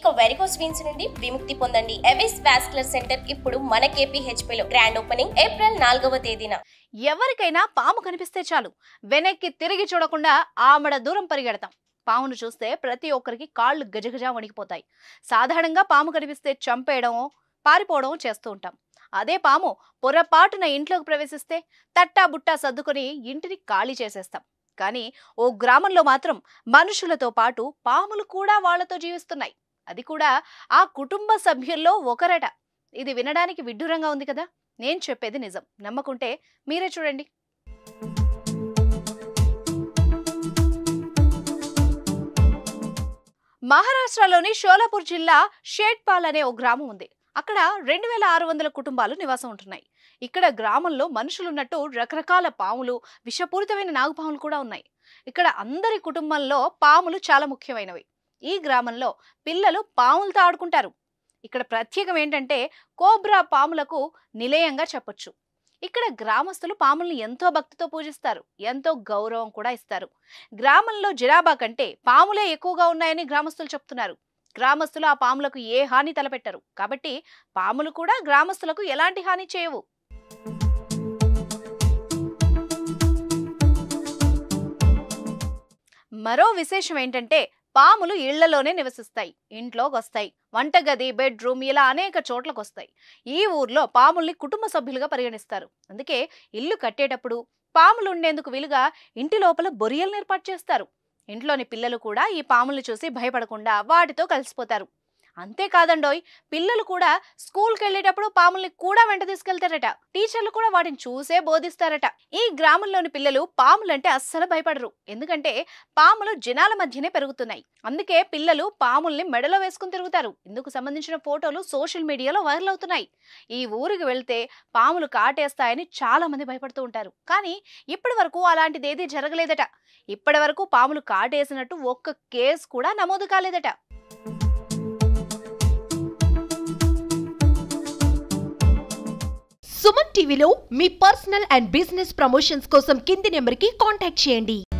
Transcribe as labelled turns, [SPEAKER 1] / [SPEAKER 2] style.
[SPEAKER 1] ఇక varicose veins నుండి విముక్తి పొందండి ఎవిస్ వాస్కులర్ సెంటర్ ఇప్పుడు మన KPHP లో గ్రాండ్ ఓపెనింగ్ ఏప్రిల్ నాలుగవ తేదీన
[SPEAKER 2] ఎవరికైనా పాము కనిపిస్తే చాలు వెనక్కి తిరిగి చూడకుండా ఆమడ దూరం పరిగెడతాం పామును చూస్తే ప్రతి ఒక్కరికి కాళ్ళు గజగజ వణికిపోతాయి సాధారణంగా పాము కనిపిస్తే చంపేయడం పారిపోవడం చేస్తూ ఉంటాం అదే పాము పొరపాటున ఇంట్లోకి ప్రవేశిస్తే తట్టా బుట్టా సర్దుకొని ఇంటిని ఖాళీ చేసేస్తాం కానీ ఓ గ్రామంలో మాత్రం మనుషులతో పాటు పాములు కూడా వాళ్ళతో జీవిస్తున్నాయి అది కూడా ఆ కుటుంబ సభ్యుల్లో ఒకరట ఇది వినడానికి విడ్డూరంగా ఉంది కదా నేను చెప్పేది నిజం నమ్మకుంటే మీరే చూడండి మహారాష్ట్రలోని షోలాపూర్ జిల్లా షేట్పాల్ అనే ఓ గ్రామం ఉంది అక్కడ రెండు వేల ఆరు వందల కుటుంబాలు నివాసం ఉంటున్నాయి ఇక్కడ గ్రామంలో మనుషులున్నట్టు రకరకాల పాములు విషపూరితమైన నాగుపాములు కూడా ఉన్నాయి ఇక్కడ అందరి కుటుంబంలో పాములు చాలా ముఖ్యమైనవి ఈ గ్రామంలో పిల్లలు పాములతో ఆడుకుంటారు ఇక్కడ ప్రత్యేకం ఏంటంటే కోబ్రా పాములకు నిలయంగా చెప్పొచ్చు ఇక్కడ గ్రామస్తులు పాముల్ని ఎంతో భక్తితో పూజిస్తారు ఎంతో గౌరవం కూడా ఇస్తారు గ్రామంలో జనాభా కంటే పాములే ఎక్కువగా ఉన్నాయని గ్రామస్తులు చెప్తున్నారు గ్రామస్తులు ఆ పాములకు ఏ హాని తలపెట్టరు కాబట్టి పాములు కూడా గ్రామస్తులకు ఎలాంటి హాని చేయవు మరో విశేషం ఏంటంటే పాములు ఇళ్లలోనే నివసిస్తాయి ఇంట్లోకి వస్తాయి వంటగది బెడ్రూమ్ ఇలా అనేక చోట్లకు వస్తాయి ఈ ఊర్లో పాముల్ని కుటుంబ సభ్యులుగా పరిగణిస్తారు అందుకే ఇల్లు కట్టేటప్పుడు పాములు ఉండేందుకు వీలుగా ఇంటి లోపల బొరియలను ఏర్పాటు చేస్తారు ఇంట్లోని పిల్లలు కూడా ఈ పాముల్ని చూసి భయపడకుండా వాటితో కలిసిపోతారు అంతేకాదండోయ్ పిల్లలు కూడా స్కూల్కి వెళ్ళేటప్పుడు పాముల్ని కూడా వెంట తీసుకెళ్తారట టీచర్లు కూడా వాటిని చూసే బోధిస్తారట ఈ గ్రామంలోని పిల్లలు పాములంటే అస్సలు భయపడరు ఎందుకంటే పాములు జనాల మధ్యనే పెరుగుతున్నాయి అందుకే పిల్లలు పాముల్ని మెడలో వేసుకుని తిరుగుతారు ఇందుకు సంబంధించిన ఫోటోలు సోషల్ మీడియాలో వైరల్ అవుతున్నాయి ఈ ఊరికి వెళ్తే పాములు కాటేస్తాయని చాలా మంది భయపడుతూ ఉంటారు కానీ ఇప్పటి వరకు అలాంటిది ఏదీ జరగలేదట ఇప్పటి వరకు పాములు కాటేసినట్టు ఒక్క కేసు కూడా నమోదు కాలేదట
[SPEAKER 3] సుమన్ టీవీలో మీ పర్సనల్ అండ్ బిజినెస్ ప్రమోషన్స్ కోసం కింది నెంబర్కి కాంటాక్ట్ చేయండి